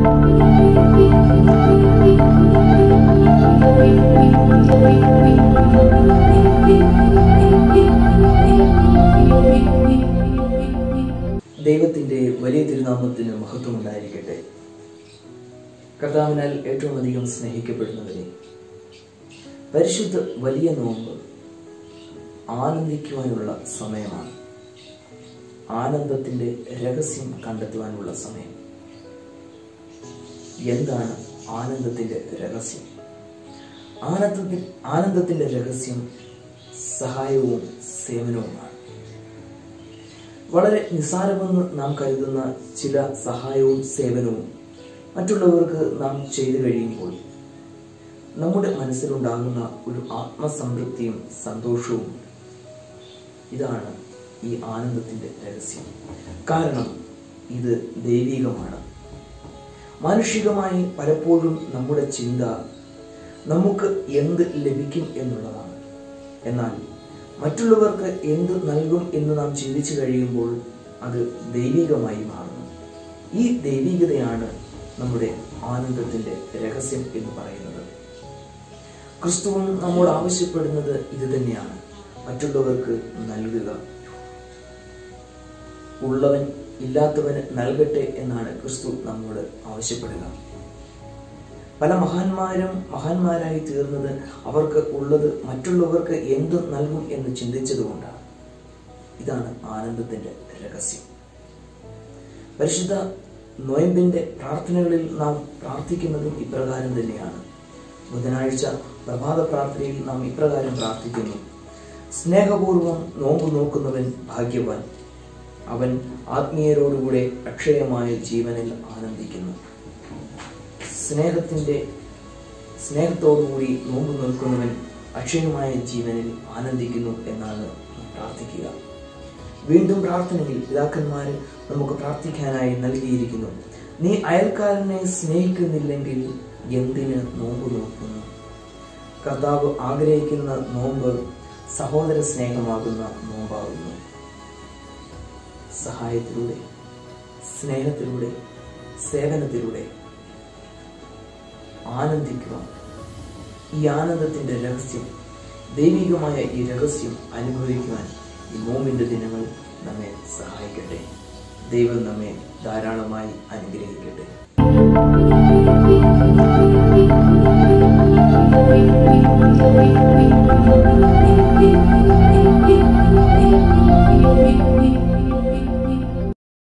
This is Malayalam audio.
ദൈവത്തിന്റെ വലിയ തിരുനാമത്തിന് മഹത്വം ഉണ്ടായിരിക്കട്ടെ കർത്താവിനാൽ ഏറ്റവും അധികം സ്നേഹിക്കപ്പെടുന്നവരെ പരിശുദ്ധ വലിയ നോമ്പ് ആനന്ദിക്കുവാനുള്ള സമയമാണ് ആനന്ദത്തിന്റെ രഹസ്യം കണ്ടെത്തുവാനുള്ള സമയം എന്താണ് ആനന്ദത്തിന്റെ രഹസ്യം ആനന്ദത്തിൽ ആനന്ദത്തിന്റെ രഹസ്യം സഹായവും സേവനവുമാണ് വളരെ നിസ്സാരമെന്ന് നാം കരുതുന്ന ചില സഹായവും സേവനവും മറ്റുള്ളവർക്ക് നാം ചെയ്തു കഴിയുമ്പോൾ നമ്മുടെ മനസ്സിലുണ്ടാകുന്ന ഒരു ആത്മസംതൃപ്തിയും സന്തോഷവും ഇതാണ് ഈ ആനന്ദത്തിന്റെ രഹസ്യം കാരണം ഇത് ദൈവികമാണ് മാനുഷികമായി പലപ്പോഴും നമ്മുടെ ചിന്ത നമുക്ക് എന്ത് ലഭിക്കും എന്നുള്ളതാണ് എന്നാൽ മറ്റുള്ളവർക്ക് എന്ത് നൽകും എന്ന് നാം ചിന്തിച്ചു കഴിയുമ്പോൾ അത് ദൈവികമായി മാറുന്നു ഈ ദൈവികതയാണ് നമ്മുടെ ആനന്ദത്തിന്റെ രഹസ്യം എന്ന് പറയുന്നത് ക്രിസ്തുവും നമ്മോട് ആവശ്യപ്പെടുന്നത് ഇത് തന്നെയാണ് മറ്റുള്ളവർക്ക് നൽകുക ഉള്ളവൻ ഇല്ലാത്തവന് നൽകട്ടെ എന്നാണ് ക്രിസ്തു നമ്മോട് ആവശ്യപ്പെടുക പല മഹാന്മാരും മഹാന്മാരായി തീർന്നത് അവർക്ക് ഉള്ളത് മറ്റുള്ളവർക്ക് എന്തു നൽകും എന്ന് ചിന്തിച്ചതുകൊണ്ടാണ് ഇതാണ് ആനന്ദത്തിന്റെ രഹസ്യം പരിശുദ്ധ നോയമ്പിന്റെ പ്രാർത്ഥനകളിൽ നാം പ്രാർത്ഥിക്കുന്നതും ഇപ്രകാരം തന്നെയാണ് ബുധനാഴ്ച പ്രഭാത പ്രാർത്ഥനയിൽ നാം ഇപ്രകാരം പ്രാർത്ഥിക്കുന്നു സ്നേഹപൂർവം നോമ്പ് നോക്കുന്നവൻ ഭാഗ്യവാൻ അവൻ ആത്മീയരോടുകൂടെ അക്ഷയമായ ജീവനിൽ ആനന്ദിക്കുന്നു സ്നേഹത്തിന്റെ സ്നേഹത്തോടുകൂടി നോമ്പ് നിൽക്കുന്നവൻ അക്ഷയമായ ജീവനിൽ ആനന്ദിക്കുന്നു എന്നാണ് പ്രാർത്ഥിക്കുക വീണ്ടും പ്രാർത്ഥനയിൽ പിതാക്കന്മാർ നമുക്ക് പ്രാർത്ഥിക്കാനായി നൽകിയിരിക്കുന്നു നീ അയൽക്കാരനെ സ്നേഹിക്കുന്നില്ലെങ്കിൽ എന്തിന് നോമ്പ് നോക്കുന്നു കർത്താവ് ആഗ്രഹിക്കുന്ന നോമ്പ് സഹോദര സ്നേഹമാകുന്ന നോമ്പാകുന്നു സഹായത്തിലൂടെ സ്നേഹത്തിലൂടെ സേവനത്തിലൂടെ ആനന്ദിക്കുക ഈ ആനന്ദത്തിന്റെ രഹസ്യം ദൈവികമായ ഈ രഹസ്യം അനുഭവിക്കുവാൻ ഈ നോമ്പിന്റെ ദിനങ്ങൾ നമ്മെ സഹായിക്കട്ടെ ദൈവം നമ്മെ ധാരാളമായി അനുഗ്രഹിക്കട്ടെ Thank you.